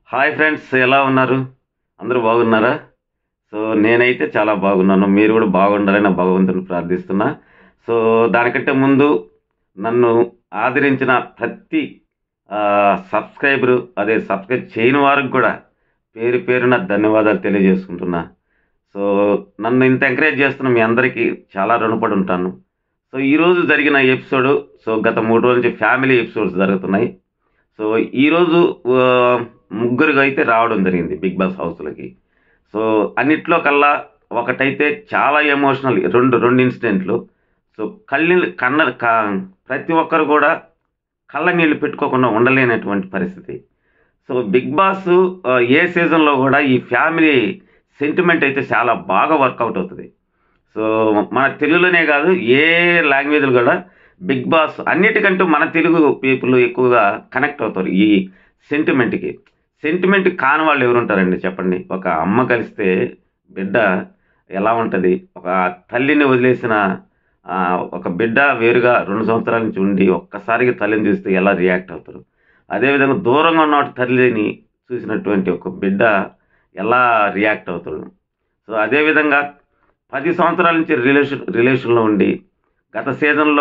Hi friends ఎలా ఉన్నారు అందరూ బాగున్నారా సో నేనైతే చాలా బాగున్నాను మీరు కూడా బాగుండాలని నా భగవంతుని ప్రార్థిస్తున్నా సో దానికంటే ముందు నన్ను ఆదరించిన ప్రతి సబ్స్క్రైబరు అదే సబ్స్క్రైబ్ చేయని వారికి కూడా పేరు పేరున ధన్యవాదాలు తెలియజేసుకుంటున్నా సో నన్ను ఇంత ఎంకరేజ్ చేస్తున్న మీ అందరికీ చాలా రుణపడి ఉంటాను సో ఈరోజు జరిగిన ఎపిసోడ్ సో గత మూడు రోజుల నుంచి ఫ్యామిలీ ఎపిసోడ్స్ జరుగుతున్నాయి సో ఈరోజు ఆ, ముగ్గురికి అయితే రావడం జరిగింది బిగ్ బాస్ హౌస్లకి సో అన్నిట్లో కల్లా ఒకటైతే చాలా ఎమోషనల్ రెండు రెండు ఇన్సిడెంట్లు సో కళ్ళి కన్న క- ప్రతి ఒక్కరు కూడా కళ్ళ నీళ్ళు పెట్టుకోకుండా ఉండలేనటువంటి పరిస్థితి సో బిగ్ బాస్ ఆ, ఏ సీజన్లో కూడా ఈ ఫ్యామిలీ సెంటిమెంట్ అయితే చాలా బాగా వర్కౌట్ అవుతుంది సో మన తెలుగులోనే కాదు ఏ లాంగ్వేజ్లు కూడా బిగ్ బాస్ అన్నిటికంటూ మన తెలుగు పీపుల్ ఎక్కువగా కనెక్ట్ అవుతారు ఈ సెంటిమెంట్కి సెంటిమెంట్ కాని వాళ్ళు ఎవరు ఉంటారండి చెప్పండి ఒక అమ్మ కలిస్తే బిడ్డ ఎలా ఉంటుంది ఒక తల్లిని వదిలేసిన ఆ, ఒక బిడ్డ వేరుగా రెండు సంవత్సరాల నుంచి ఉండి ఒక్కసారిగా తల్లిని చూస్తే ఎలా రియాక్ట్ అవుతారు అదేవిధంగా దూరంగా ఉన్న తల్లిని చూసినటువంటి ఒక బిడ్డ ఎలా రియాక్ట్ అవుతాడు సో అదేవిధంగా పది సంవత్సరాల నుంచి రిలేషన్ రిలేషన్లో ఉండి గత సీజన్లో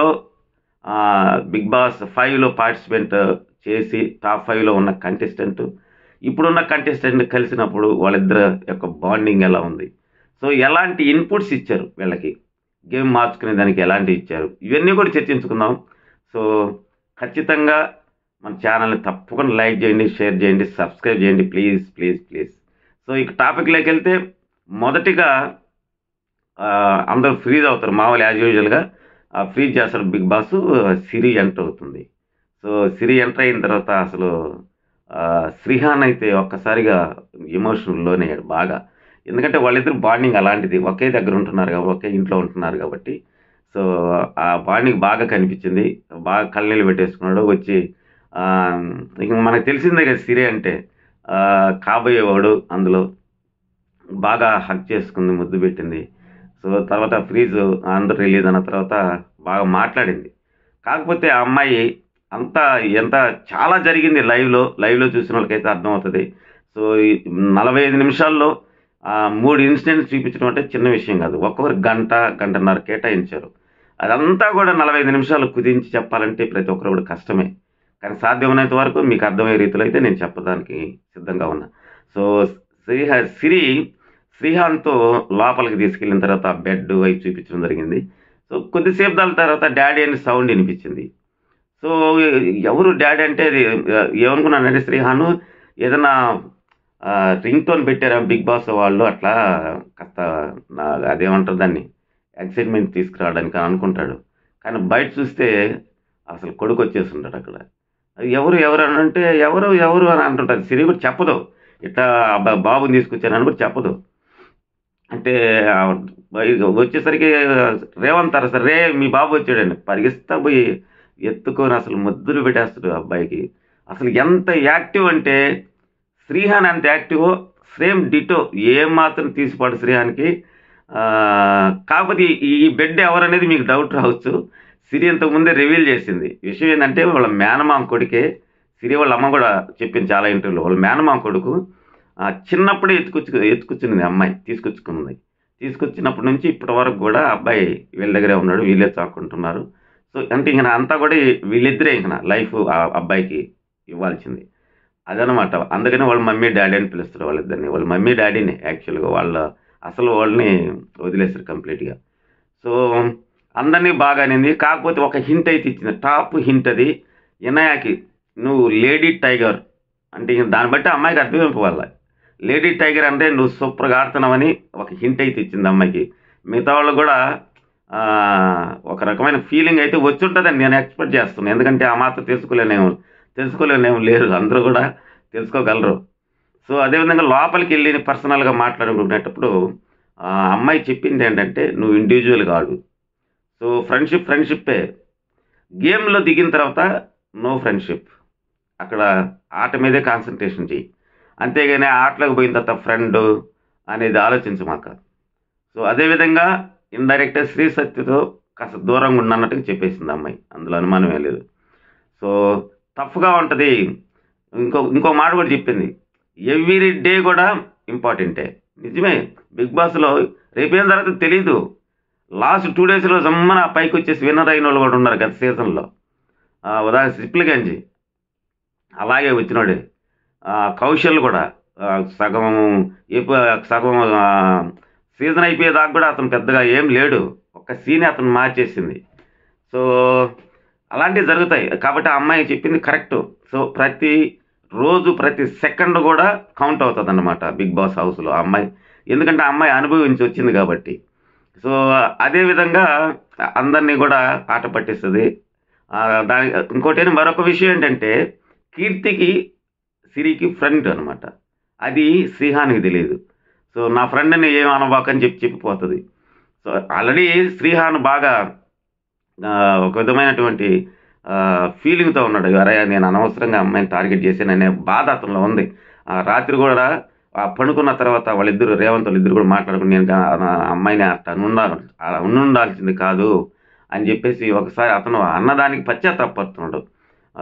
బిగ్ బాస్ ఫైవ్లో పార్టిసిపేట్ చేసి టాప్ ఫైవ్లో ఉన్న కంటెస్టెంట్ ఇప్పుడున్న కంటెస్టెంట్ కలిసినప్పుడు వాళ్ళిద్దరి యొక్క బాండింగ్ ఎలా ఉంది సో ఎలాంటి ఇన్పుట్స్ ఇచ్చారు వీళ్ళకి గేమ్ మార్చుకునే దానికి ఎలాంటి ఇచ్చారు ఇవన్నీ కూడా చర్చించుకుందాం సో ఖచ్చితంగా మన ఛానల్ని తప్పకుండా లైక్ చేయండి షేర్ చేయండి సబ్స్క్రైబ్ చేయండి ప్లీజ్ ప్లీజ్ ప్లీజ్ సో ఇక టాపిక్లోకి వెళ్తే మొదటిగా ఆ, అందరూ ఫ్రీజ్ అవుతారు మామూలు యాజ్ యూజువల్గా ఫ్రీజ్ చేస్తాడు బిగ్ బాస్ సిరి ఎంటర్ అవుతుంది సో సిరి ఎంటర్ అయిన తర్వాత అసలు ఆ, శ్రీహాన్ అయితే ఒక్కసారిగా ఎమోషనల్ లోనయ్యాడు బాగా ఎందుకంటే వాళ్ళిద్దరు బాండింగ్ అలాంటిది ఒకే దగ్గర ఉంటున్నారు కాబట్టి ఒకే ఇంట్లో ఉంటున్నారు కాబట్టి సో ఆ బాండింగ్ బాగా కనిపించింది బాగా కళ్ళనీళ్ళు పెట్టేసుకున్నాడు వచ్చి ఆ, ఇక మనకు తెలిసిందే కదా సిరి అంటే ఆ, కాబోయేవాడు అందులో బాగా హక్ చేసుకుంది ముద్దు పెట్టింది సో తర్వాత ఫ్రీజ్ అందరూ రిలీజ్ అయిన తర్వాత బాగా మాట్లాడింది కాకపోతే ఆ అమ్మాయి అంతా ఎంత చాలా జరిగింది లైవ్లో లైవ్లో చూసిన వాళ్ళకైతే అర్థమవుతుంది సో ఈ నలభై ఐదు నిమిషాల్లో ఆ, మూడు ఇన్సిడెంట్స్ చూపించడం అంటే చిన్న విషయం కాదు ఒక్కొక్కరు గంట గంటన్నర కేటాయించారు అదంతా కూడా నలభై ఐదు నిమిషాలు కుదించి చెప్పాలంటే ప్రతి ఒక్కరు కూడా కష్టమే కానీ సాధ్యమైనంత వరకు మీకు అర్థమయ్యే రీతిలో అయితే నేను చెప్పడానికి సిద్ధంగా ఉన్నా సో శ్రీహ సిరి శ్రీహాన్తో లోపలికి తీసుకెళ్ళిన తర్వాత బెడ్ అవి చూపించడం జరిగింది సో కొద్దిసేపు దాని తర్వాత డాడీ అని సౌండ్ వినిపించింది సో ఎవరు డాడీ అంటే అది ఏమనుకున్నానంటే శ్రీహాను ఏదైనా రింగ్ టోన్ పెట్టారా బిగ్ బాస్ వాళ్ళు అట్లా కాస్త నా- అదేమంటారు దాన్ని ఎక్సైట్మెంట్ తీసుకురావడానికి అని అనుకుంటాడు కానీ బయట చూస్తే అసలు కొడుకు వచ్చేసి ఉంటాడు అక్కడ అది ఎవరు ఎవరు అని అంటే ఎవరు ఎవరు అని అంటుంటుంది సిరి కూడా చెప్పదు ఇట్లా బా- బాబుని తీసుకొచ్చానని కూడా చెప్పదు అంటే ఆ బయ- వచ్చేసరికి రేవంత్ అరస రే మీ బాబు వచ్చాడండి పరిగిస్తా పోయి ఎత్తుకొని అసలు ముద్దులు పెట్టేస్తాడు ఆ అబ్బాయికి అసలు ఎంత యాక్టివ్ అంటే శ్రీహాన్ ఎంత యాక్టివో సేమ్ డిటో ఏం మాత్రం తీసిపాడు శ్రీహాన్కి ఆ, కాకపోతే ఈ ఈ బెడ్ ఎవరనేది మీకు డౌట్ రావచ్చు సిరి ఇంతకు ముందే రివీల్ చేసింది విషయం ఏంటంటే వాళ్ళ మేనమామ కొడుకే సిరి వాళ్ళ అమ్మ కూడా చెప్పింది చాలా ఇంటర్వ్యూలో వాళ్ళ మేనమామ కొడుకు ఆ, చిన్నప్పుడే ఎత్తుకొచ్చు ఎత్తుకొచ్చింది అమ్మాయి తీసుకొచ్చుకుంది తీసుకొచ్చినప్పటి నుంచి ఇప్పటి వరకు కూడా ఆ అబ్బాయి వీళ్ళ దగ్గరే ఉన్నాడు వీళ్ళే చాక్కుంటున్నారు సో అంటే ఇంక అంతా కూడా వీళ్ళిద్దరే ఇంక లైఫ్ ఆ అబ్బాయికి ఇవ్వాల్సింది అదనమాట అందుకని వాళ్ళ మమ్మీ డాడీ అని పిలుస్తారు వాళ్ళిద్దరిని వాళ్ళ మమ్మీ డాడీని యాక్చువల్గా వాళ్ళ అసలు వాళ్ళని వదిలేస్తారు కంప్లీట్గా సో అందరినీ బాగా అనింది కాకపోతే ఒక హింట్ అయితే ఇచ్చింది టాప్ హింట్ అది ఇనయాకి నువ్వు లేడీ టైగర్ అంటే ఇంక దాన్ని బట్టి అమ్మాయికి అర్థమైపోవాలి లేడీ టైగర్ అంటే నువ్వు సూపర్గా ఆడుతున్నావని ఒక హింట్ అయితే ఇచ్చింది అమ్మాయికి మిగతా వాళ్ళు కూడా ఆ, ఒక రకమైన ఫీలింగ్ అయితే వచ్చి ఉంటుందని నేను ఎక్స్పెక్ట్ చేస్తున్నాను ఎందుకంటే ఆ మాత్రం తెలుసుకోలేనేమో తెలుసుకోలేనేమో లేరు అందరూ కూడా తెలుసుకోగలరు సో అదేవిధంగా లోపలికి వెళ్ళి పర్సనల్గా మాట్లాడుకునేటప్పుడు ఆ అమ్మాయి చెప్పింది ఏంటంటే నువ్వు ఇండివిజువల్ కాదు సో ఫ్రెండ్షిప్ ఫ్రెండ్షిప్పే గేమ్లో దిగిన తర్వాత నో ఫ్రెండ్షిప్ అక్కడ ఆట మీదే కాన్సన్ట్రేషన్ చెయ్యి అంతేగాని ఆటలోకి పోయిన తర్వాత ఫ్రెండ్ అనేది ఆలోచించమాక సో అదేవిధంగా ఇండైరెక్ట్గా శ్రీ సత్యతో కాస్త దూరంగా ఉన్నట్టుగా చెప్పేసింది అమ్మాయి అందులో అనుమానం ఏం లేదు సో టఫ్గా ఉంటుంది ఇంకో ఇంకో మాట కూడా చెప్పింది ఎవ్రీ డే కూడా ఇంపార్టెంటే నిజమే బిగ్ బాస్లో రేపేం తర్వాత తెలీదు లాస్ట్ టూ డేస్లో జమ్మన పైకి వచ్చేసి విన్నర్ అయిన వాళ్ళు కూడా ఉన్నారు గత సీజన్లో ఆ, ఉదాహరణ సిప్లి గంజి అలాగే వచ్చినోడే ఆ, కౌశల్ కూడా ఆ, సగం ఎప్పు- సగం ఆ, సీజన్ అయిపోయేదాకా కూడా అతను పెద్దగా ఏం లేడు ఒక్క సీన్ అతను మార్చేసింది సో అలాంటివి జరుగుతాయి కాబట్టి ఆ అమ్మాయి చెప్పింది కరెక్ట్ సో ప్రతి రోజు ప్రతి సెకండ్ కూడా కౌంట్ అవుతుంది అన్నమాట బిగ్ బాస్ హౌస్లో ఆ అమ్మాయి ఎందుకంటే ఆ అమ్మాయి అనుభవించి వచ్చింది కాబట్టి సో అదేవిధంగా అందరినీ కూడా ఆట పట్టిస్తుంది ఆ, దాని ఇంకోటి ఏంటి మరొక విషయం ఏంటంటే కీర్తికి సిరికి ఫ్రెండ్ అనమాట అది శ్రీహానికి తెలియదు సో నా ఫ్రెండ్ని ఏం అనబాకని చెప్పి చెప్పిపోతుంది సో ఆల్రెడీ శ్రీహాన్ బాగా ఆ, ఒక విధమైనటువంటి ఫీలింగ్తో ఉన్నాడు అరే నేను అనవసరంగా అమ్మాయిని టార్గెట్ చేశాననే బాధ అతనిలో ఉంది ఆ రాత్రి కూడా ఆ పడుకున్న తర్వాత వాళ్ళిద్దరు రేవంత్ వాళ్ళిద్దరు కూడా మాట్లాడుకుని నేను గా- ఆ అమ్మాయిని అట్లా ఉండాలి అలా ఉండాల్సింది కాదు అని చెప్పేసి ఒకసారి అతను అన్నదానికి పశ్చాత్తాపడుతున్నాడు ఆ,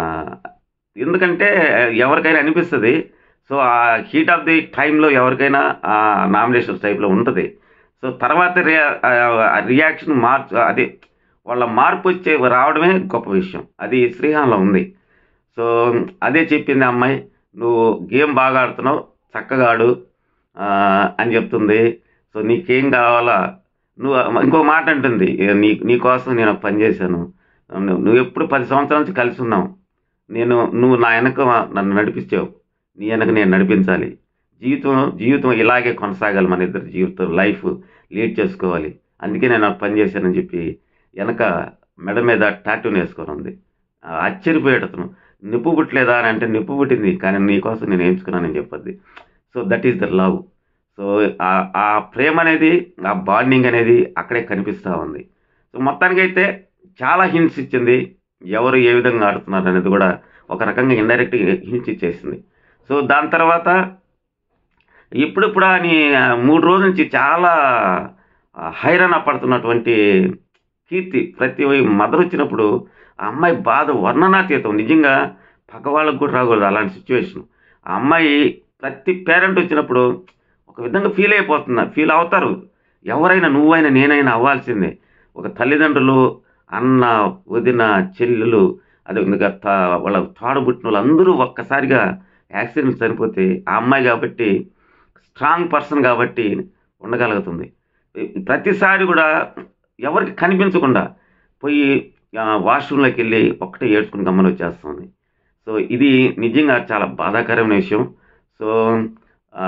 ఎందుకంటే ఎవరికైనా అనిపిస్తుంది సో ఆ హీట్ ఆఫ్ ది టైంలో ఎవరికైనా ఆ నామినేషన్ టైప్లో ఉంటుంది సో తర్వాత రియా రియాక్షన్ మార్చు అదే వాళ్ళ మార్పు వచ్చే రావడమే గొప్ప విషయం అది శ్రీహాన్లో ఉంది సో అదే చెప్పింది ఆ అమ్మాయి నువ్వు గేమ్ బాగా ఆడుతున్నావు చక్కగా ఆడు ఆ, అని చెప్తుంది సో నీకేం కావాలా నువ్వు ఇంకో మాట అంటుంది "ఏ, నీ నీకోసం నేను ఒక పని చేశాను నువ్వు నువ్వు ఎప్పుడు పది సంవత్సరాల నుంచి కలిసి ఉన్నావు నేను నువ్వు నా వెనక నన్ను నడిపించావు నీ వెనక నేను నడిపించాలి జీవితం జీవితం ఇలాగే కొనసాగాలి మన ఇద్దరు జీవితం లైఫ్ లీడ్ చేసుకోవాలి అందుకే నేను ఆ పని చేశానని చెప్పి వెనక మెడ మీద టాటూని వేసుకొని ఉంది ఆ, ఆశ్చర్యపోయాడు అతను నిప్పు పుట్టలేదా అని అంటే నిప్పు పుట్టింది కానీ నీకోసం నేను ఎంచుకున్నానని చెప్పొద్ది so that is the love so ఆ- ఆ ప్రేమ అనేది ఆ బాండింగ్ అనేది అక్కడే కనిపిస్తూ ఉంది సో మొత్తానికైతే చాలా హింట్స్ ఇచ్చింది ఎవరు ఏ విధంగా ఆడుతున్నారు అనేది కూడా ఒక రకంగా ఇండైరెక్ట్ హింట్స్ ఇచ్చేసింది సో దాని తర్వాత ఇప్పుడిప్పుడు అని ఆ, మూడు రోజుల నుంచి చాలా ఆ, హైరాణ పడుతున్నటువంటి కీర్తి ప్రతి మదర్ వచ్చినప్పుడు ఆ అమ్మాయి బాధ వర్ణనాతీతం నిజంగా పక్క వాళ్ళకు కూడా రాకూడదు అలాంటి సిచ్యువేషన్ ఆ అమ్మాయి ప్రతి పేరెంట్ వచ్చినప్పుడు ఒక విధంగా ఫీల్ అయిపోతున్నా ఫీల్ అవుతారు ఎవరైనా నువ్వైనా నేనైనా అవ్వాల్సిందే ఒక తల్లిదండ్రులు అన్న వదిన చెల్లెలు అదే విధంగా తా- వాళ్ళ తాడుబుట్టిన వాళ్ళు అందరూ ఒక్కసారిగా యాక్సిడెంట్ చనిపోతే ఆ అమ్మాయి కాబట్టి స్ట్రాంగ్ పర్సన్ కాబట్టి ఉండగలుగుతుంది ప్రతిసారి కూడా ఎవరికి కనిపించకుండా పోయి ఆ, వాష్రూమ్లోకి వెళ్ళి ఒక్కటే ఏడ్చుకుని గమ్మని వచ్చేస్తుంది సో ఇది నిజంగా చాలా బాధాకరమైన విషయం సో ఆ,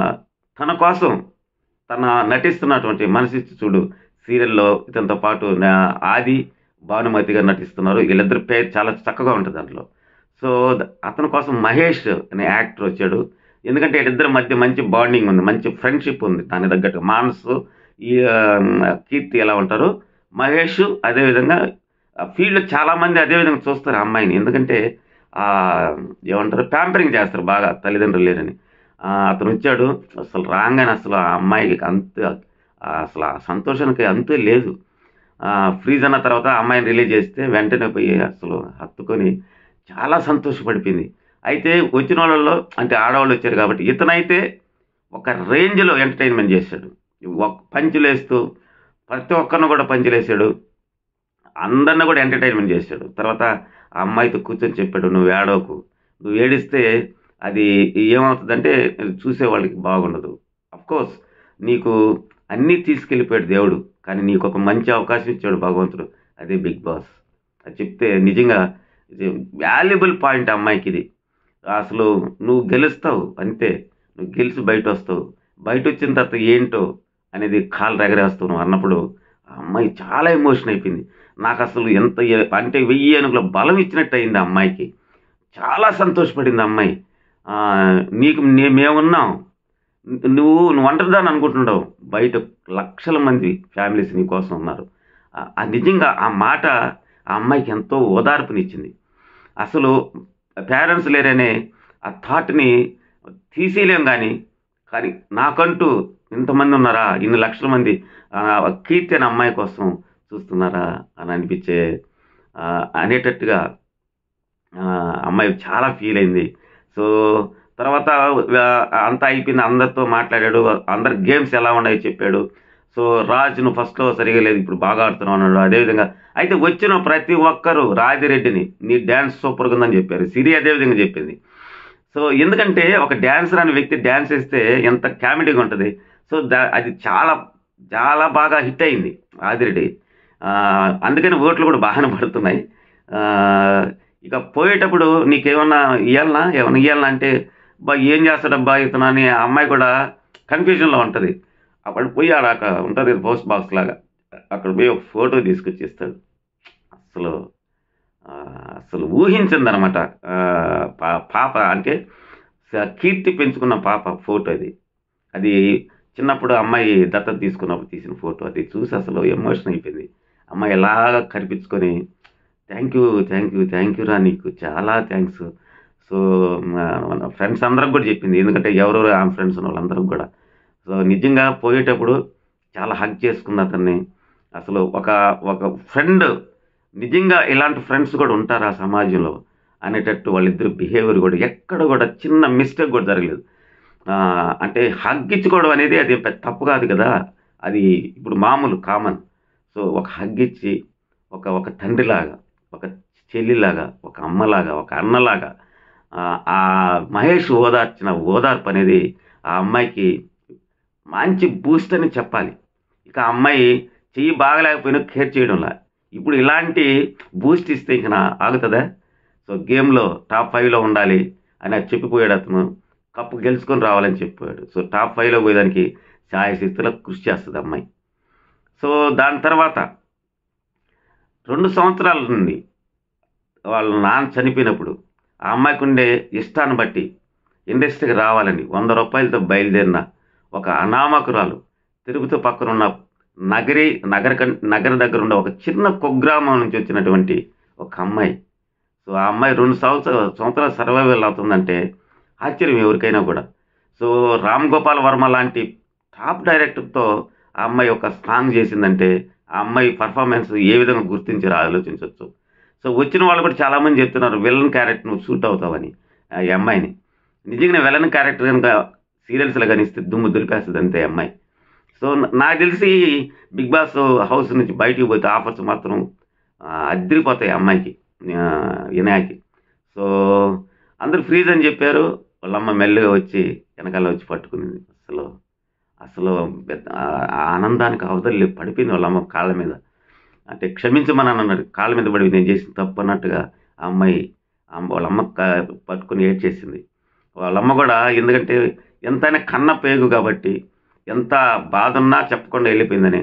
తన కోసం తన నటిస్తున్నటువంటి మనసి చూడు సీరియల్లో ఇతనితో పాటు నా- ఆది భానుమతి గారు నటిస్తున్నారు వీళ్ళిద్దరి పేరు చాలా చక్కగా ఉంటుంది దాంట్లో సో ద- అతని కోసం మహేష్ అనే యాక్టర్ వచ్చాడు ఎందుకంటే వీళ్ళిద్దరి మధ్య మంచి బాండింగ్ ఉంది మంచి ఫ్రెండ్షిప్ ఉంది దాని తగ్గట్టు మానసు ఈ ఆ, కీర్తి ఎలా ఉంటారు మహేష్ అదేవిధంగా ఫీల్డ్ చాలామంది అదేవిధంగా చూస్తారు ఆ అమ్మాయిని ఎందుకంటే ఆ, ఏమంటారు ప్యాంపరింగ్ చేస్తారు బాగా తల్లిదండ్రులు లేరని ఆ, అతను వచ్చాడు అసలు రాగానే అసలు ఆ అమ్మాయికి అంత ఆ, అసలు ఆ సంతోషానికి అంతే లేదు ఫ్రీజ్ అన్న తర్వాత ఆ అమ్మాయిని రిలీజ్ చేస్తే వెంటనే పోయి అసలు హత్తుకొని చాలా సంతోషపడిపోయింది అయితే వచ్చిన వాళ్ళలో అంటే ఆడవాళ్ళు వచ్చారు కాబట్టి ఇతనైతే ఒక రేంజ్లో ఎంటర్టైన్మెంట్ చేశాడు ఒక పంచులేస్తూ ప్రతి ఒక్కరిని కూడా పంచులేసాడు అందరిని కూడా ఎంటర్టైన్మెంట్ చేశాడు తర్వాత ఆ అమ్మాయితో కూర్చొని చెప్పాడు నువ్వు ఏడవకు నువ్వు ఏడిస్తే అది ఏమవుతుందంటే చూసే వాళ్ళకి బాగుండదు కోర్స్ నీకు అన్నీ తీసుకెళ్ళిపోయాడు దేవుడు కానీ నీకు ఒక మంచి అవకాశం ఇచ్చాడు భగవంతుడు అదే బిగ్ బాస్ అది చెప్తే నిజంగా ఇది వాల్యుబుల్ పాయింట్ అమ్మాయికి ఇది అసలు నువ్వు గెలుస్తావు అంతే నువ్వు గెలిచి బయట వస్తావు బయట వచ్చిన తర్వాత ఏంటో అనేది కాలు రెగరేస్తావు నువ్వు అన్నప్పుడు ఆ అమ్మాయి చాలా ఎమోషన్ అయిపోయింది నాకు అసలు ఎంత ఎ- అంటే వెయ్యి అనుకుల బలం ఇచ్చినట్టు అయింది ఆ అమ్మాయికి చాలా సంతోషపడింది ఆ అమ్మాయి ఆ, నీకు నే- మేమున్నాం నువ్వు నువ్వు ఒంటరిదాన్ని అనుకుంటున్నావు బయట లక్షల మంది ఫ్యామిలీస్ నీ కోసం ఉన్నారు ఆ- ఆ నిజంగా ఆ మాట ఆ అమ్మాయికి ఎంతో ఓదార్పునిచ్చింది అసలు పేరెంట్స్ లేరనే ఆ థాట్ని తీసేయలేం కానీ కానీ నాకంటూ ఇంతమంది ఉన్నారా ఇన్ని లక్షల మంది ఆ, కీర్తి అనే అమ్మాయి కోసం చూస్తున్నారా అని అనిపించే ఆ, అనేటట్టుగా ఆ, అమ్మాయి చాలా ఫీల్ అయింది సో తర్వాత ఆ, అంతా అయిపోయింది అందరితో మాట్లాడాడు అందరి గేమ్స్ ఎలా ఉన్నాయో చెప్పాడు సో రాజు నువ్వు ఫస్ట్లో సరిగా లేదు ఇప్పుడు బాగా ఆడుతున్నావు అన్నాడు అదేవిధంగా అయితే వచ్చిన ప్రతి ఒక్కరు రాజిరెడ్డిని నీ డ్యాన్స్ సూపర్గా ఉందని చెప్పారు సిరి అదేవిధంగా చెప్పింది సో ఎందుకంటే ఒక డ్యాన్సర్ అనే వ్యక్తి డ్యాన్స్ వేస్తే ఎంత కామెడీగా ఉంటుంది సో దా అది చాలా చాలా బాగా హిట్ అయింది ఆదిరెడ్డి ఆ, అందుకని ఓట్లు కూడా బాగానే పడుతున్నాయి ఆ, ఇక పోయేటప్పుడు నీకేమన్నా ఇవ్వాలనా ఏమన్నా ఇవ్వాలనా అంటే బా ఏం చేస్తాడబ్బా ఇతను అని ఆ అమ్మాయి కూడా కన్ఫ్యూజన్లో ఉంటుంది అప్పుడు పోయి ఆడ అక్కడ ఉంటుంది పోస్ట్ బాక్స్ లాగా అక్కడ పోయి ఒక ఫోటో తీసుకొచ్చి ఇస్తాడు అసలు ఆ, అసలు ఊహించింది అనమాట పాప అంటే స- కీర్తి పెంచుకున్న పాప ఫోటో అది అది చిన్నప్పుడు అమ్మాయి దత్తత తీసుకున్నప్పుడు తీసిన ఫోటో అది చూసి అసలు ఎమోషన్ అయిపోయింది అమ్మాయి ఎలాగ కనిపించుకొని thank you thank you thank you రా నీకు చాలా థ్యాంక్స్ సో మన ఫ్రెండ్స్ అందరికి కూడా చెప్పింది ఎందుకంటే ఎవరెవరు ఆమె ఫ్రెండ్స్ ఉన్న వాళ్ళందరికి కూడా సో నిజంగా పోయేటప్పుడు చాలా హగ్ చేసుకుంది అతన్ని అసలు ఒక ఒక ఫ్రెండ్ నిజంగా ఇలాంటి ఫ్రెండ్స్ కూడా ఉంటారా సమాజంలో అనేటట్టు వాళ్ళిద్దరు బిహేవియర్ కూడా ఎక్కడ కూడా చిన్న మిస్టేక్ కూడా జరగలేదు ఆ, అంటే హగ్ ఇచ్చుకోవడం అనేది అది పెద్ద తప్పు కాదు కదా అది ఇప్పుడు మామూలు కామన్ సో ఒక హగ్ ఇచ్చి ఒక ఒక తండ్రిలాగా ఒక చెల్లిలాగా ఒక అమ్మలాగా ఒక అన్నలాగా ఆ, ఆ మహేష్ ఓదార్చిన ఓదార్పు అనేది ఆ అమ్మాయికి మంచి బూస్ట్ అని చెప్పాలి ఇక ఆ అమ్మాయి చెయ్యి బాగలేకపోయినా కేర్ చేయడంలా ఇప్పుడు ఇలాంటి బూస్ట్ ఇస్తే ఇక నా ఆగుతుందా సో గేమ్లో టాప్ ఫైవ్లో ఉండాలి అని అది చెప్పిపోయాడు అతను కప్పు గెలుచుకొని రావాలని చెప్పాడు సో టాప్ ఫైవ్లో పోయేదానికి ఛాయశక్తిలో కృషి చేస్తుంది అమ్మాయి సో దాని తర్వాత రెండు సంవత్సరాల నుండి వాళ్ళ నాన్న చనిపోయినప్పుడు ఆ అమ్మాయికి ఉండే ఇష్టాన్ని బట్టి ఇండస్ట్రీకి రావాలని వంద రూపాయలతో బయలుదేరిన ఒక అనామకురాలు తిరుపతి పక్కన ఉన్న నగరి నగర కం- నగర దగ్గర ఉన్న ఒక చిన్న కుగ్రామం నుంచి వచ్చినటువంటి ఒక అమ్మాయి సో ఆ అమ్మాయి రెండు సంవత్సరాలు సంవత్సరాలు సర్వైవల్ అవుతుందంటే ఆశ్చర్యం ఎవరికైనా కూడా సో రామ్ గోపాల్ వర్మ లాంటి టాప్ డైరెక్టర్తో ఆ అమ్మాయి ఒక సాంగ్ చేసిందంటే ఆ అమ్మాయి పర్ఫార్మెన్స్ ఏ విధంగా గుర్తించారో ఆలోచించవచ్చు సో వచ్చిన వాళ్ళు కూడా చాలామంది చెప్తున్నారు విలన్ క్యారెక్టర్ నువ్వు షూట్ అవుతావని ఆ ఈ అమ్మాయిని నిజంగా విలన్ క్యారెక్టర్ కనుక సీరియల్స్లో కానీ ఇస్తే దుమ్ము దులిపేస్తుంది అంతే ఈ అమ్మాయి సో న- నాకు తెలిసి బిగ్ బాస్ హౌస్ నుంచి బయటికి పోతే ఆఫర్స్ మాత్రం ఆ, అద్దరిపోతాయి ఆ అమ్మాయికి ఆ, వినాయకి సో అందరూ ఫ్రీజ్ అని చెప్పారు వాళ్ళ అమ్మ మెల్లగా వచ్చి వెనకాల వచ్చి పట్టుకునింది అసలు అసలు పెద్ద ఆ- ఆ ఆనందానికి అవతలి పడిపోయింది వాళ్ళ అమ్మ కాళ్ళ మీద అంటే క్షమించమని అన్నాడు కాళ్ళ మీద పడి నేను చేసిన తప్పు అన్నట్టుగా ఆ అమ్మాయి ఆ అమ్మ- వాళ్ళ అమ్మ క- పట్టుకుని ఏడ్చేసింది వాళ్ళ అమ్మ కూడా ఎందుకంటే ఎంతైనా కన్న పేగు కాబట్టి ఎంత బాధ ఉన్నా చెప్పకుండా వెళ్ళిపోయిందని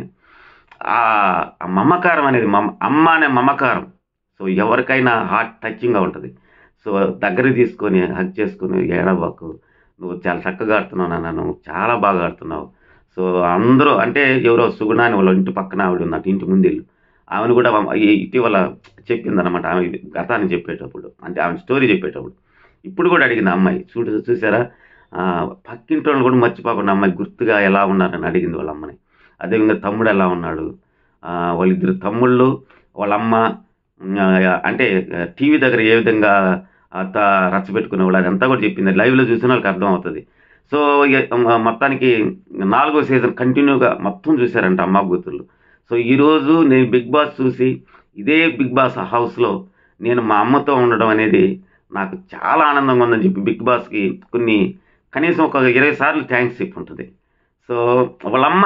ఆ ఆ మమకారం అనేది మమ అమ్మ అనే మమకారం సో ఎవరికైనా హార్ట్ టచింగ్గా ఉంటుంది సో దగ్గర తీసుకొని హక్ చేసుకొని ఏడబాకు నువ్వు చాలా చక్కగా ఆడుతున్నావు నాన్న నువ్వు చాలా బాగా ఆడుతున్నావు సో అందరూ అంటే ఎవరో సుగుణ అని వాళ్ళ ఇంటి పక్కన ఆవిడ ఉందంట ఇంటి ముందు ఆమెను కూడా ఈ- ఇటీవల చెప్పిందనమాట ఆమె గతాన్ని చెప్పేటప్పుడు అంటే ఆమె స్టోరీ చెప్పేటప్పుడు ఇప్పుడు కూడా అడిగింది ఆ అమ్మాయి చూడు చూసారా ఆ, పక్కింటి వాళ్ళు కూడా మర్చిపోకుండా అమ్మాయి గుర్తుగా ఎలా ఉన్నారని అడిగింది వాళ్ళ అమ్మని అదేవిధంగా తమ్ముడు ఎలా ఉన్నాడు ఆ, వాళ్ళిద్దరు తమ్ముళ్ళు వాళ్ళ అమ్మ ఉమ్, ఆ, అంటే టీవీ దగ్గర ఏ విధంగా అంతా రచ్చబెట్టుకునేవాళ్ళు అదంతా కూడా చెప్పింది లైవ్లో చూసిన వాళ్ళకి అర్థం అవుతుంది సో ఇక మ- మొత్తానికి నాలుగో సీజన్ కంటిన్యూగా మొత్తం చూశారంట అమ్మ కూతుర్లు సో ఈరోజు నేను బిగ్ బాస్ చూసి ఇదే బిగ్ బాస్ హౌస్లో నేను మా అమ్మతో ఉండడం అనేది నాకు చాలా ఆనందంగా ఉందని చెప్పి బిగ్ బాస్కి కొన్ని కనీసం ఒక ఇరవై సార్లు థ్యాంక్స్ చెప్పి ఉంటుంది సో వాళ్ళమ్మ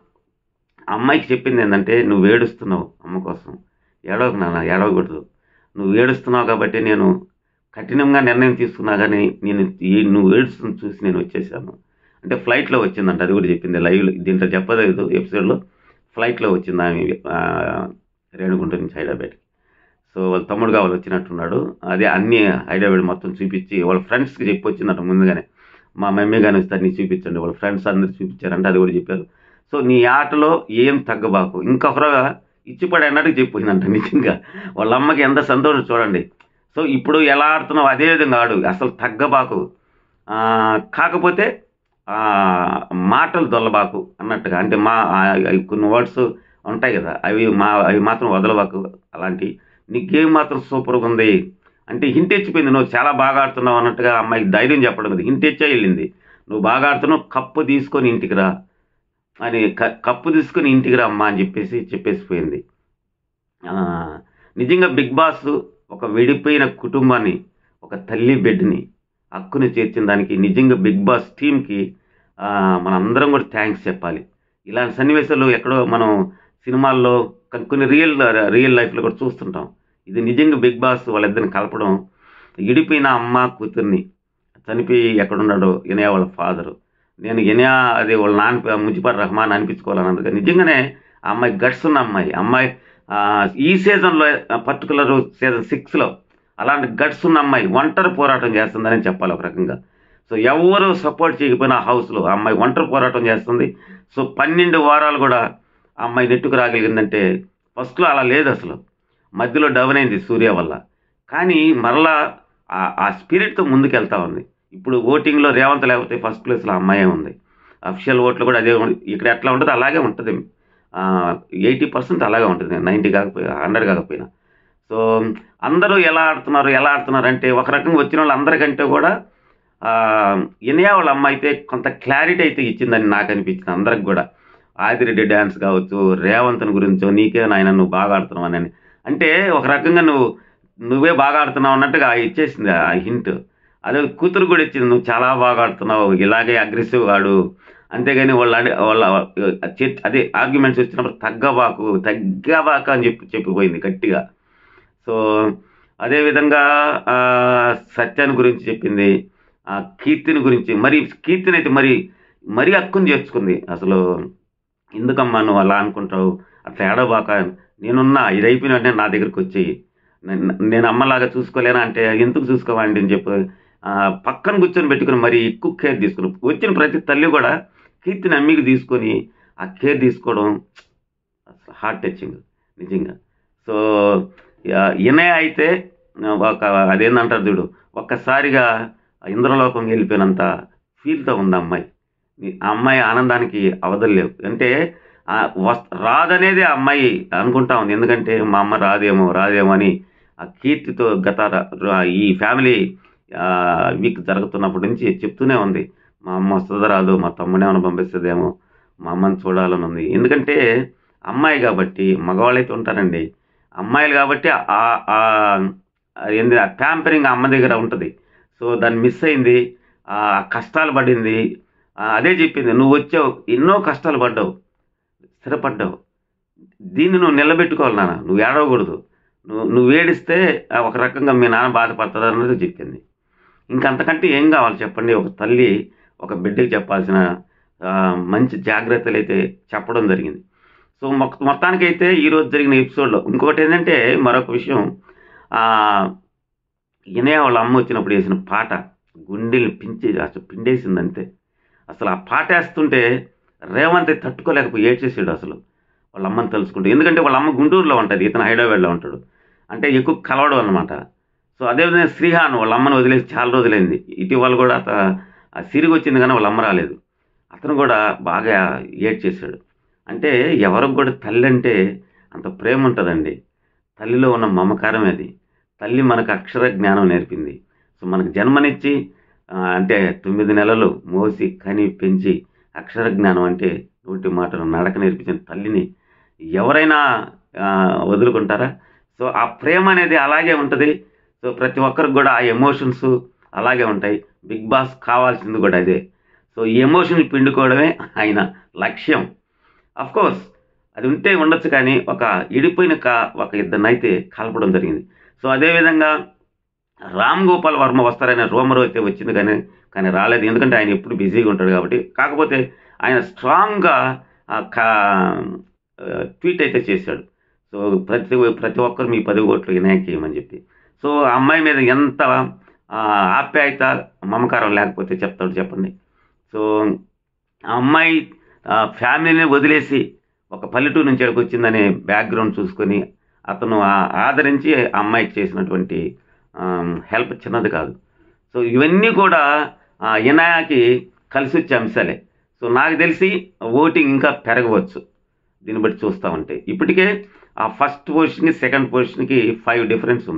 ఆ అమ్మాయికి చెప్పింది ఏంటంటే నువ్వు ఏడుస్తున్నావు అమ్మ కోసం ఏడవకు నాన్న ఏడవకూడదు నువ్వు ఏడుస్తున్నావు కాబట్టి నేను కఠినంగా నిర్ణయం తీసుకున్నా కానీ నేను ఈ- నువ్వు ఏడుస్తుంది చూసి నేను వచ్చేసాను అంటే ఫ్లైట్లో వచ్చిందంట అది కూడా చెప్పింది లైవ్లో దీంట్లో చెప్పలేదు ఎపిసోడ్లో ఫ్లైట్లో వచ్చింది ఆమె ఆ, రేణుగుంట నుంచి హైదరాబాద్కి సో వాళ్ళ తమ్ముడు కావాలి వచ్చినట్టున్నాడు అదే అన్ని హైదరాబాద్ మొత్తం చూపించి వాళ్ళ ఫ్రెండ్స్కి చెప్పి వచ్చిందట ముందుగానే మా మమ్మీ కానీ వస్తే అన్ని చూపించండి వాళ్ళ ఫ్రెండ్స్ అందరు చూపించారంటే అది కూడా చెప్పారు సో నీ ఆటలో ఏం తగ్గబాకు ఇంకొకరు ఇచ్చిపడి అన్నట్టు చెప్పిపోయిందంట నిజంగా వాళ్ళ అమ్మకి ఎంత సంతోషం చూడండి సో ఇప్పుడు ఎలా ఆడుతున్నావు అదే విధంగా ఆడు అసలు తగ్గబాకు ఆ, కాకపోతే ఆ, మాటలు దొల్లబాకు అన్నట్టుగా అంటే మా ఆ, అవి కొన్ని వర్డ్స్ ఉంటాయి కదా అవి మా అవి మాత్రం వదలబాకు అలాంటి నీ గేమ్ మాత్రం సూపర్గా ఉంది అంటే హింట్ ఇచ్చిపోయింది నువ్వు చాలా బాగా ఆడుతున్నావు అన్నట్టుగా అమ్మాయికి ధైర్యం చెప్పడం కదా హింట్ ఇచ్చే వెళ్ళింది నువ్వు బాగా ఆడుతున్నావు కప్పు తీసుకొని ఇంటికి రా అని క- కప్పు తీసుకొని ఇంటికి రా అమ్మా అని చెప్పేసి చెప్పేసిపోయింది ఆ, నిజంగా బిగ్ బాస్ ఒక విడిపోయిన కుటుంబాన్ని ఒక తల్లి బిడ్డని హక్కుని చేర్చిన దానికి నిజంగా బిగ్ బాస్ టీంకి మనందరం కూడా థ్యాంక్స్ చెప్పాలి ఇలాంటి సన్నివేశాలు ఎక్కడో మనం సినిమాల్లో కొన్ని- కొన్ని రియల్ రియల్ లైఫ్లో కూడా చూస్తుంటాం ఇది నిజంగా బిగ్ బాస్ వాళ్ళిద్దరిని కలపడం ఇడిపోయిన అమ్మ కూతుర్ని చనిపోయి ఎక్కడున్నాడో ఇనయా వాళ్ళ ఫాదరు నేను ఇనయా అది వాళ్ళ నాన్న ముజిబర్ రహమాన్ అనిపించుకోవాలన్నది నిజంగానే ఆ అమ్మాయి గట్స్ ఉన్న అమ్మాయి అమ్మాయి ఆ, ఈ సీజన్లో పర్టికులర్ సీజన్ సిక్స్లో అలాంటి గట్స్ ఉన్న అమ్మాయి ఒంటరి పోరాటం చేస్తుందని చెప్పాలి ఒక రకంగా సో ఎవరు సపోర్ట్ చేయకపోయినా ఆ హౌస్లో ఆ అమ్మాయి ఒంటరి పోరాటం చేస్తుంది సో పన్నెండు వారాలు కూడా ఆ అమ్మాయి నెట్టుకు రాగలిగిందంటే ఫస్ట్లో అలా లేదు అసలు మధ్యలో డౌన్ అయింది సూర్య వల్ల కానీ మరలా ఆ- ఆ స్పిరిట్తో ముందుకు వెళ్తా ఉంది ఇప్పుడు ఓటింగ్లో రేవంత్ లేకపోతే ఫస్ట్ ప్లేస్లో అమ్మాయే ఉంది అఫిషియల్ ఓట్లు కూడా అదే ఉంది. ఇక్కడ ఎట్లా ఉంటుందో అలాగే ఉంటుంది ఎయిటీ పర్సెంట్ అలాగే ఉంటుంది నైంటీ కాకపోయినా హండ్రెడ్ కాకపోయినా సో అందరూ ఎలా ఆడుతున్నారు ఎలా ఆడుతున్నారు అంటే ఒక రకంగా వచ్చిన వాళ్ళందరికంటే కూడా ఆ, ఇనియా వాళ్ళ అమ్మ అయితే కొంత క్లారిటీ అయితే ఇచ్చిందని నాకు అనిపించింది అందరికి కూడా ఆదిరెడ్డి డ్యాన్స్ కావచ్చు రేవంత్ని గురించో నీకే నాయన నువ్వు బాగా ఆడుతున్నావు అని అంటే ఒక రకంగా నువ్వు నువ్వే బాగా ఆడుతున్నావు అన్నట్టుగా ఇచ్చేసింది ఆ హింట్ అదే కూతురు కూడా ఇచ్చింది నువ్వు చాలా బాగా ఆడుతున్నావు ఇలాగే అగ్రెసివ్ ఆడు అంతేగాని వాళ్ళ అడి- వాళ్ళ చే- అదే ఆర్గ్యుమెంట్స్ వచ్చినప్పుడు తగ్గబాకు తగ్గబాక అని చెప్పి చెప్పిపోయింది గట్టిగా సో అదేవిధంగా ఆ, సత్యాన్ని గురించి చెప్పింది ఆ కీర్తిని గురించి మరి కీర్తిని అయితే మరి మరీ హక్కుని చేర్చుకుంది అసలు ఎందుకమ్మా నువ్వు అలా అనుకుంటావు అట్లా ఏడబాక నేనున్నా ఇది అయిపోయిన వెంటనే నా దగ్గరికి వచ్చేయి నేను- నేను అమ్మలాగా చూసుకోలేనా అంటే ఎందుకు చూసుకోవాలండి అని చెప్పి ఆ, పక్కన కూర్చొని పెట్టుకుని మరి ఎక్కువ కేర్ తీసుకుని వచ్చిన ప్రతి తల్లి కూడా కీర్తిని అమ్మికి తీసుకొని ఆ కేర్ తీసుకోవడం హార్ట్ టచింగ్ నిజంగా సో ఇనయ అయితే ఒక అదేందంటారు చూడు ఒక్కసారిగా ఇంద్రలోకం వెళ్ళిపోయినంత ఫీల్తో ఉంది ఆ అమ్మాయి ఆ అమ్మాయి ఆనందానికి అవధులు లేవు అంటే ఆ వస్ రాదనేది ఆ అమ్మాయి అనుకుంటా ఉంది ఎందుకంటే మా అమ్మ రాదేమో రాదేమో అని ఆ కీర్తితో గత ర- ర- ఈ ఫ్యామిలీ వీక్ జరుగుతున్నప్పటి నుంచి చెప్తూనే ఉంది మా అమ్మ వస్తుందో రాదు మా తమ్ముడు ఏమైనా పంపిస్తుందేమో మా అమ్మని చూడాలని ఉంది ఎందుకంటే అమ్మాయి కాబట్టి మగవాళ్ళైతే ఉంటారండి అమ్మాయిలు కాబట్టి ఆ ఆ ఏంది ఆ ప్యాంపరింగ్ అమ్మ దగ్గర ఉంటుంది సో దాన్ని మిస్ అయింది ఆ కష్టాలు పడింది ఆ, అదే చెప్పింది నువ్వు వచ్చావు ఎన్నో కష్టాలు పడ్డావు స్థిరపడ్డావు దీన్ని నువ్వు నిలబెట్టుకోవాలి నాన్న నువ్వు ఏడవకూడదు నువ్వు నువ్వు ఏడిస్తే ఆ, ఒక రకంగా మీ నాన్న బాధపడుతుంది అన్నది చెప్పింది ఇంకంతకంటే ఏం కావాలి చెప్పండి ఒక తల్లి ఒక బిడ్డకి చెప్పాల్సిన ఆ, మంచి జాగ్రత్తలు అయితే చెప్పడం జరిగింది సో మొ- మొత్తానికైతే ఈరోజు జరిగిన ఎపిసోడ్లో ఇంకొకటి ఏంటంటే మరొక విషయం ఆ, ఇనయ వాళ్ళ అమ్మ వచ్చినప్పుడు వేసిన పాట గుండెలు పించి అసలు పిండేసింది అంతే అసలు ఆ పాట వేస్తుంటే రేవంత్ తట్టుకోలేకపోయి ఏడ్చేసాడు అసలు వాళ్ళ అమ్మని తెలుసుకుంటూ ఎందుకంటే వాళ్ళ అమ్మ గుంటూరులో ఉంటుంది ఇతను హైదరాబాద్లో ఉంటాడు అంటే ఎక్కువ కలవడం అనమాట సో అదేవిధంగా శ్రీహాన్ వాళ్ళ అమ్మని వదిలేసి చాలా రోజులైంది ఇటీవల కూడా అత ఆ సిరిగి వచ్చింది కానీ వాళ్ళ అమ్మ రాలేదు అతను కూడా బాగా ఏడ్చేశాడు అంటే ఎవరికి కూడా తల్లి అంటే అంత ప్రేమ ఉంటుందండి తల్లిలో ఉన్న మమకారం అది తల్లి మనకు అక్షర జ్ఞానం నేర్పింది సో మనకు జన్మనిచ్చి ఆ, అంటే తొమ్మిది నెలలు మోసి కని పెంచి అక్షర జ్ఞానం అంటే నోటి మాటలు నడక నేర్పించిన తల్లిని ఎవరైనా ఆ, వదులుకుంటారా సో ఆ ప్రేమ అనేది అలాగే ఉంటుంది సో ప్రతి ఒక్కరికి కూడా ఆ ఎమోషన్స్ అలాగే ఉంటాయి బిగ్ బాస్ కావాల్సింది కూడా అదే సో ఈ ఎమోషన్ పిండుకోవడమే ఆయన లక్ష్యం అఫ్ కోర్స్ అది ఉంటే ఉండొచ్చు కానీ ఒక ఇడిపోయిన కా ఒక ఇద్దరినైతే కలపడం జరిగింది సో అదేవిధంగా రామ్ గోపాల్ వర్మ వస్తారనే రూమర్ అయితే వచ్చింది కానీ కానీ రాలేదు ఎందుకంటే ఆయన ఎప్పుడు బిజీగా ఉంటాడు కాబట్టి కాకపోతే ఆయన స్ట్రాంగ్గా ట్వీట్ అయితే చేశాడు సో ప్రతి ప్రతి ఒక్కరు మీ పది ఓట్లు వినాయక చేయమని చెప్పి సో ఆ అమ్మాయి మీద ఎంత ఆ, ఆప్యాయత మమకారం లేకపోతే చెప్తాడు చెప్పండి సో ఆ అమ్మాయి ఆ, ఫ్యామిలీని వదిలేసి ఒక పల్లెటూరు నుంచి ఇక్కడికి వచ్చిందనే బ్యాక్గ్రౌండ్ చూసుకొని అతను ఆ- ఆదరించి ఆ అమ్మాయికి చేసినటువంటి హెల్ప్ చిన్నది కాదు సో ఇవన్నీ కూడా ఆ, ఇనాయాకి కలిసి వచ్చే అంశాలే సో నాకు తెలిసి ఓటింగ్ ఇంకా పెరగవచ్చు దీన్ని బట్టి చూస్తూ ఉంటే ఇప్పటికే ఆ ఫస్ట్ పొజిషన్కి సెకండ్ పొజిషన్కి ఫైవ్ డిఫరెన్స్ ఉంది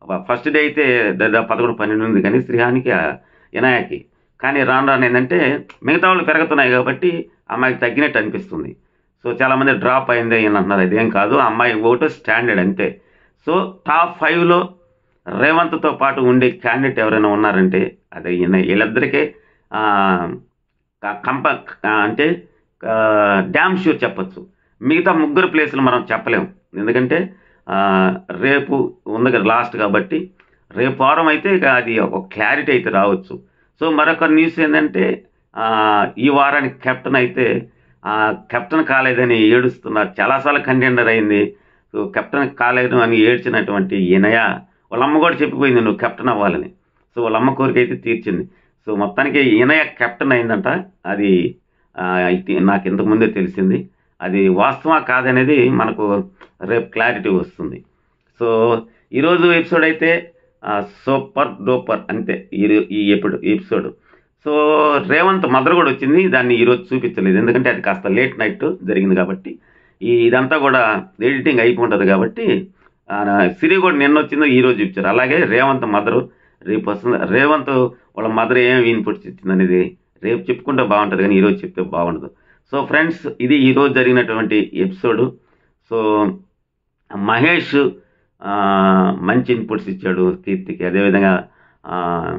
ఫస్ట్ డే అయితే దాదాపు పదకొండు పన్నెండు ఉంది కానీ శ్రీహానికి ఆ వినాయకి కానీ రాను రాను ఏంటంటే మిగతా వాళ్ళు పెరుగుతున్నాయి కాబట్టి అమ్మాయికి తగ్గినట్టు అనిపిస్తుంది సో చాలామంది డ్రాప్ అయింది అని అంటున్నారు అదేం కాదు ఆ అమ్మాయి ఓటు స్టాండర్డ్ అంతే సో టాప్ ఫైవ్లో రేవంత్తో పాటు ఉండే క్యాండిడేట్ ఎవరైనా ఉన్నారంటే అదే ఈయన వీళ్ళిద్దరికే ఆ, క- కంప ఆ, అంటే డ్యామ్ షూర్ చెప్పొచ్చు మిగతా ముగ్గురు ప్లేసులు మనం చెప్పలేము ఎందుకంటే ఆ, రేపు ఉంది కదా లాస్ట్ కాబట్టి రేపు వారం అయితే ఇక అది ఒక క్లారిటీ అయితే రావచ్చు సో మరొక న్యూస్ ఏంటంటే ఆ, ఈ వారానికి కెప్టెన్ అయితే ఆ, కెప్టెన్ కాలేదని ఏడుస్తున్నారు చాలాసార్లు కంటెండర్ అయింది సో కెప్టెన్ కాలేదు అని ఏడ్చినటువంటి ఈనయ వాళ్ళ అమ్మ కూడా చెప్పిపోయింది నువ్వు కెప్టెన్ అవ్వాలని సో వాళ్ళ అమ్మ కోరిక అయితే తీర్చింది సో మొత్తానికి ఈనయ కెప్టెన్ అయిందంట అది ఆ, అయితే నాకు ఇంతకు ముందే తెలిసింది అది వాస్తవా కాదనేది మనకు రేపు క్లారిటీ వస్తుంది సో ఈరోజు ఎపిసోడ్ అయితే సూపర్ డూపర్ అంతే ఈ ఈ ఎప్పుడు ఎపిసోడ్ సో రేవంత్ మదర్ కూడా వచ్చింది దాన్ని ఈరోజు చూపించలేదు ఎందుకంటే అది కాస్త లేట్ నైట్ జరిగింది కాబట్టి ఈ ఇదంతా కూడా ఎడిటింగ్ అయిపోతుంది కాబట్టి ఆ, సిరి కూడా నిన్న వచ్చిందో ఈ రోజు చూపించారు అలాగే రేవంత్ మదరు రేపు వస్తుంది రేవంత్ వాళ్ళ మదర్ ఏం ఇన్పుట్స్ ఇచ్చింది అనేది రేపు చెప్పుకుంటే బాగుంటుంది కానీ ఈరోజు చెప్తే బాగుండదు సో ఫ్రెండ్స్ ఇది ఈరోజు జరిగినటువంటి ఎపిసోడ్ సో మహేష్ ఆ, మంచి ఇన్పుట్స్ ఇచ్చాడు కీర్తికి అదేవిధంగా ఆ,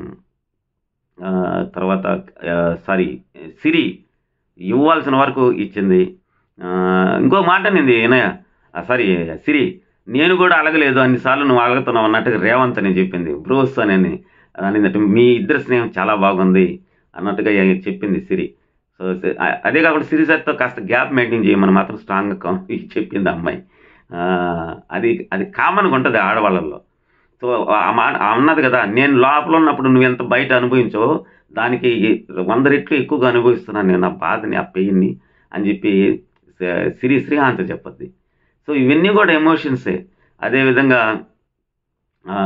ఆ, తర్వాత సారీ సిరి ఇవ్వాల్సిన వరకు ఇచ్చింది ఆ, ఇంకో మాట నింది వినయ సారీ సిరి నేను కూడా అలగలేదు అన్నిసార్లు నువ్వు అలగుతున్నావు అన్నట్టుగా రేవంత్ అని చెప్పింది బ్రోస్ అని అనిందట మీ ఇద్దరు స్నేహం చాలా బాగుంది అన్నట్టుగా చెప్పింది సిరి సో స- అ- అదే కాకుండా సిరి సార్తో కాస్త గ్యాప్ మెయింటైన్ చేయమని మాత్రం స్ట్రాంగ్గా చెప్పింది ఆ అమ్మాయి ఆ, అది అది కామన్గా ఉంటుంది ఆడవాళ్ళల్లో సో ఆ మాట ఆ అన్నది కదా నేను లోపల ఉన్నప్పుడు నువ్వు ఎంత బయట అనుభవించో దానికి వంద రెట్లు ఎక్కువగా అనుభవిస్తున్నాను నేను ఆ బాధని ఆ పెయిన్ని అని చెప్పి స- సిరి శ్రీహాంత్ చెప్పద్ది సో ఇవన్నీ కూడా ఎమోషన్సే అదేవిధంగా ఆ,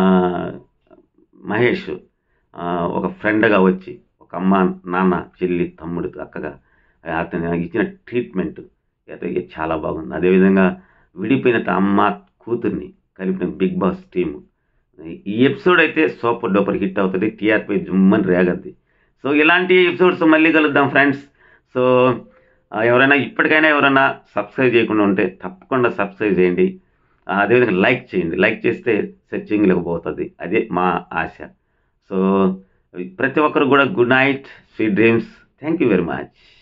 మహేష్ ఆ, ఒక ఫ్రెండ్గా వచ్చి ఒక అమ్మ నాన్న చెల్లి తమ్ముడు అక్కగా అతను నాకు ఇచ్చిన ట్రీట్మెంట్ అయితే చాలా బాగుంది అదేవిధంగా విడిపోయిన త- అమ్మ కూతుర్ని కలిపిన బిగ్ బాస్ టీము ఈ ఎపిసోడ్ అయితే సూపర్ డూపర్ హిట్ అవుతుంది టీఆర్పీ జుమ్మని రేగద్ది సో ఇలాంటి ఎపిసోడ్స్ మళ్ళీ కలుద్దాం ఫ్రెండ్స్ సో ఆ, ఎవరైనా ఇప్పటికైనా ఎవరైనా సబ్స్క్రైబ్ చేయకుండా ఉంటే తప్పకుండా సబ్స్క్రైబ్ చేయండి ఆ, అదేవిధంగా లైక్ చేయండి లైక్ చేస్తే సెర్చింగ్లోకి పోతుంది అదే మా ఆశ సో ప్రతి ఒక్కరు కూడా good night sweet dreams thank you very much